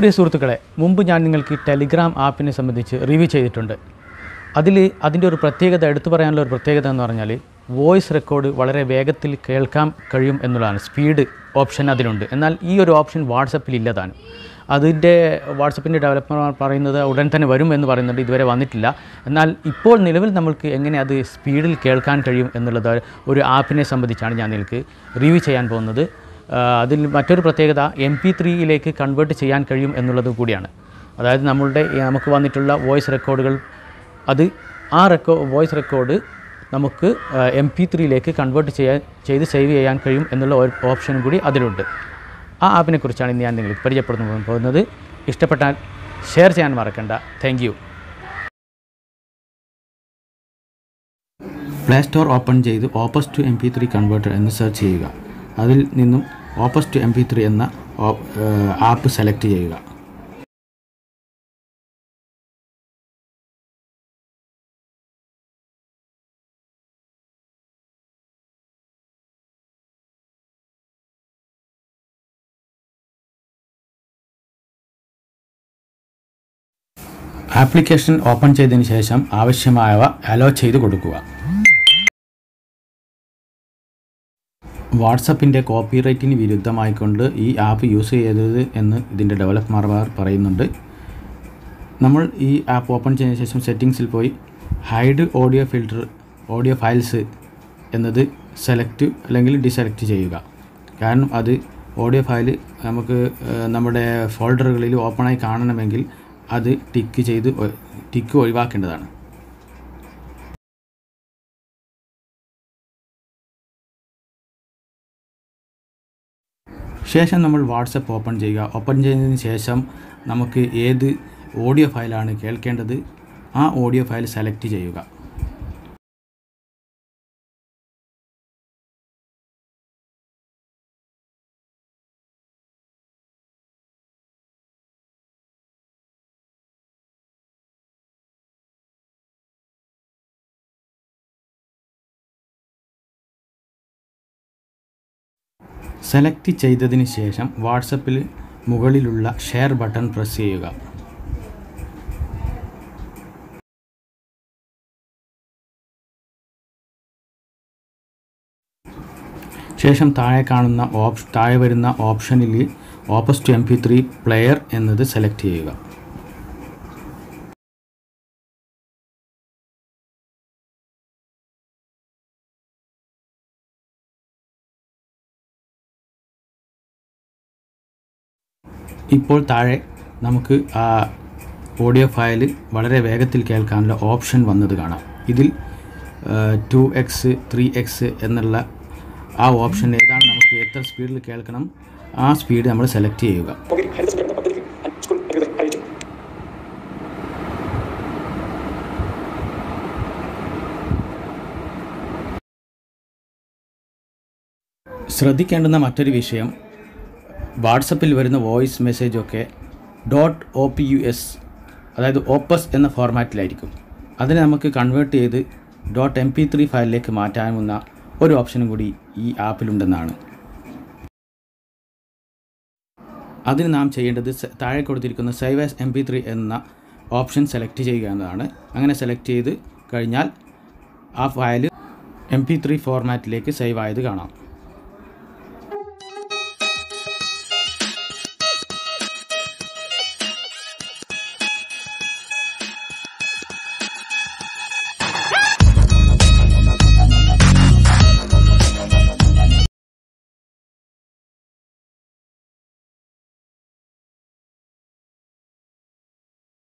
പ്രിയ സുഹൃത്തുക്കളെ മുമ്പ് ഞാൻ നിങ്ങൾക്ക് ടെലിഗ്രാം ആപ്പിനെ സംബന്ധിച്ച് റിവ്യൂ ചെയ്തിട്ടുണ്ട് അതിൽ അതിൻ്റെ ഒരു പ്രത്യേകത എടുത്തു പറയാനുള്ള ഒരു പ്രത്യേകത എന്ന് പറഞ്ഞാൽ വോയിസ് റെക്കോർഡ് വളരെ വേഗത്തിൽ കേൾക്കാൻ കഴിയും എന്നുള്ളതാണ് സ്പീഡ് ഓപ്ഷൻ അതിലുണ്ട് എന്നാൽ ഈ ഒരു ഓപ്ഷൻ വാട്സപ്പിൽ ഇല്ലതാണ് അതിൻ്റെ വാട്സപ്പിൻ്റെ ഡെവലപ്പർമാർ പറയുന്നത് ഉടൻ തന്നെ വരും എന്ന് പറയുന്നുണ്ട് ഇതുവരെ വന്നിട്ടില്ല എന്നാൽ ഇപ്പോൾ നിലവിൽ നമ്മൾക്ക് എങ്ങനെ അത് സ്പീഡിൽ കേൾക്കാൻ കഴിയും എന്നുള്ളത് ഒരു ആപ്പിനെ സംബന്ധിച്ചാണ് ഞാൻ നിങ്ങൾക്ക് റിവ്യൂ ചെയ്യാൻ പോകുന്നത് ആ, അതിൽ മറ്റൊരു പ്രത്യേകത എം പി ത്രീയിലേക്ക് കൺവേർട്ട് ചെയ്യാൻ കഴിയും എന്നുള്ളത് കൂടിയാണ് അതായത് നമ്മളുടെ ഈ നമുക്ക് വന്നിട്ടുള്ള വോയിസ് റെക്കോർഡുകൾ അത് ആ റെക്കോ വോയിസ് റെക്കോർഡ് നമുക്ക് എം പി ത്രീയിലേക്ക് കൺവേർട്ട് ചെയ്യാൻ ചെയ്ത് സേവ് ചെയ്യാൻ കഴിയും എന്നുള്ള ഒരു ഓപ്ഷനും കൂടി അതിലുണ്ട് ആ ആപ്പിനെ കുറിച്ചാണ് ഇന്ന് ഞാൻ നിങ്ങൾക്ക് പരിചയപ്പെടുത്താൻ പോകുന്നത് ഇഷ്ടപ്പെട്ടാൽ ഷെയർ ചെയ്യാൻ മറക്കണ്ട thank you play store open ചെയ്ത് Opus to M P three converter എന്ന് സെർച്ച് ചെയ്യുക അതിൽ നിന്നും Opus to M P three എന്ന ആപ്പ് സെലക്ട് ചെയ്യുക ആപ്ലിക്കേഷൻ ഓപ്പൺ ചെയ്തതിന് ശേഷം ആവശ്യമായവ അലോ ചെയ്ത് കൊടുക്കുക വാട്സപ്പിൻ്റെ കോപ്പിറൈറ്റിന് വിരുദ്ധമായിക്കൊണ്ട് ഈ ആപ്പ് യൂസ് ചെയ്തത് എന്ന് ഇതിൻ്റെ ഡെവലപ്പർമാർ പറയുന്നുണ്ട് നമ്മൾ ഈ ആപ്പ് ഓപ്പൺ ചെയ്തതിന് ശേഷം സെറ്റിങ്സിൽ പോയി hide audio filter audio files എന്നത് സെലക്ട് അല്ലെങ്കിൽ ഡിസെലക്ട് ചെയ്യുക കാരണം അത് ഓഡിയോ ഫയൽ നമുക്ക് ഏഹ്, നമ്മുടെ ഫോൾഡറുകളിൽ ഓപ്പണായി കാണണമെങ്കിൽ അത് ടിക്ക് ചെയ്ത് ഒ- ടിക്ക് ഒഴിവാക്കേണ്ടതാണ് ശേഷം നമ്മൾ വാട്സപ്പ് ഓപ്പൺ ചെയ്യുക ഓപ്പൺ ചെയ്തതിന് ശേഷം നമുക്ക് ഏത് ഓഡിയോ ഫയലാണ് കേൾക്കേണ്ടത് ആ ഓഡിയോ ഫയൽ സെലക്ട് ചെയ്യുക സെലക്ട് ചെയ്തതിന് ശേഷം വാട്സപ്പിൽ മുകളിലുള്ള ഷെയർ ബട്ടൺ പ്രസ് ചെയ്യുക ശേഷം താഴെ കാണുന്ന ഓപ്ഷ താഴെ വരുന്ന ഓപ്ഷനിൽ Opus to M P three player എന്നത് സെലക്ട് ചെയ്യുക ഇപ്പോൾ താഴെ നമുക്ക് ആ ഓഡിയോ ഫയൽ വളരെ വേഗത്തിൽ കേൾക്കാനുള്ള ഓപ്ഷൻ വന്നത് കാണാം ഇതിൽ ടു എക്സ് ത്രീ എക്സ് എന്നുള്ള ആ ഓപ്ഷൻ ഏതാണ് നമുക്ക് എത്ര സ്പീഡിൽ കേൾക്കണം ആ സ്പീഡ് നമ്മൾ സെലക്ട് ചെയ്യുക Powiedzmy, hej, to jest pamiętnik, a skór, jak to jest, ശ്രദ്ധിക്കേണ്ടുന്ന മറ്റൊരു വിഷയം വാട്സപ്പിൽ വരുന്ന വോയിസ് മെസ്സേജൊക്കെ dot O P U S അതായത് ഓപ്പസ് എന്ന ഫോർമാറ്റിലായിരിക്കും അതിനെ നമുക്ക് കൺവേർട്ട് ചെയ്ത് ഡോട്ട് എം പി ത്രീ ഫയലിലേക്ക് മാറ്റാവുന്ന ഒരു ഓപ്ഷനും കൂടി ഈ ആപ്പിലുണ്ടെന്നാണ് അതിന് നാം ചെയ്യേണ്ടത് സ- താഴെ കൊടുത്തിരിക്കുന്ന save as M P three എന്ന ഓപ്ഷൻ സെലക്ട് ചെയ്യുക എന്നതാണ് അങ്ങനെ സെലക്ട് ചെയ്ത് കഴിഞ്ഞാൽ ആ ഫയൽ എം പി ത്രീ ഫോർമാറ്റിലേക്ക് സേവ് ആയത് കാണാം